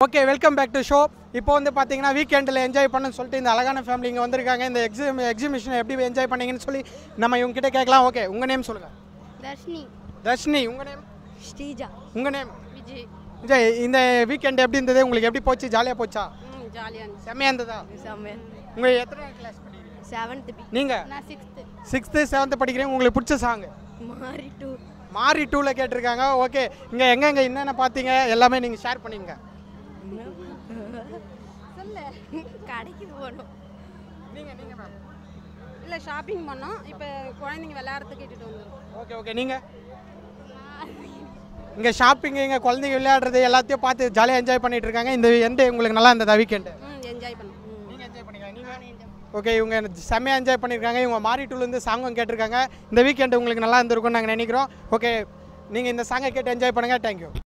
okay welcome back to show இப்போ வந்து பார்த்தீங்கன்னா வீக்கெண்டில் என்ஜாய் பண்ணணும்னு சொல்லிட்டு இந்த அழகான ஃபேமிலி இங்கே வந்திருக்காங்க இந்த எக்ஸிபி எக்ஸிபிஷனை எப்படி என்ஜாய் பண்ணீங்கன்னு சொல்லி நம்ம இவங்க கிட்ட கேட்கலாம் ஓகே உங்கள் நேம் சொல்லுங்கள் தர்ஷினி தர்ஷினி உங்கள் நேம் ஸ்ரீஜா உங்கள் நேம் விஜய் விஜய் இந்த வீக்கெண்ட் எப்படி இருந்தது உங்களுக்கு எப்படி போச்சு ஜாலியாக போச்சா ம் ஜாலியாக இருந்துச்சு செம்மையாக இருந்ததா செம்ம உங்கள் எத்தனை கிளாஸ் படிக்கிறீங்க செவன்த்து பி நீங்கள் நான் சிக்ஸ்த்து சிக்ஸ்த்து செவன்த்து படிக்கிறீங்க உங்களுக்கு பிடிச்ச சாங் மாறி டூ மாரி டூவில் கேட்டிருக்காங்க ஓகே இங்கே எங்கெங்கே என்னென்ன பார்த்தீங்க எல்லாமே நீங்கள் ஷேர் பண்ணிங்க சொல்லு கடைக்கு போகணும் நீங்கள் நீங்கள் மேம் இல்லை ஷாப்பிங் பண்ணோம் இப்போ குழந்தைங்க விளையாடுறதுக்கு இட்டுட்டு வந்துடும் ஓகே ஓகே நீங்கள் இங்கே ஷாப்பிங் இங்கே குழந்தைங்க விளையாடுறது எல்லாத்தையும் பார்த்து ஜாலியாக என்ஜாய் பண்ணிட்டு இருக்காங்க இந்த எந்த உங்களுக்கு நல்லா இருந்ததா வீக்கெண்டு ம் என்ஜாய் பண்ணோம் ம் நீங்கள் என்ஜாய் பண்ணிக்கலாம் நீங்கள் ஓகே இவங்க செம்மையாக என்ஜாய் பண்ணியிருக்காங்க இவங்க மாரி டூலேருந்து சாங்கும் கேட்டிருக்காங்க இந்த வீக்கெண்டு உங்களுக்கு நல்லா இருந்திருக்கும்னு நாங்கள் நினைக்கிறோம் ஓகே நீங்கள் இந்த சாங்கை கேட்டு என்ஜாய் பண்ணுங்கள் தேங்க்யூ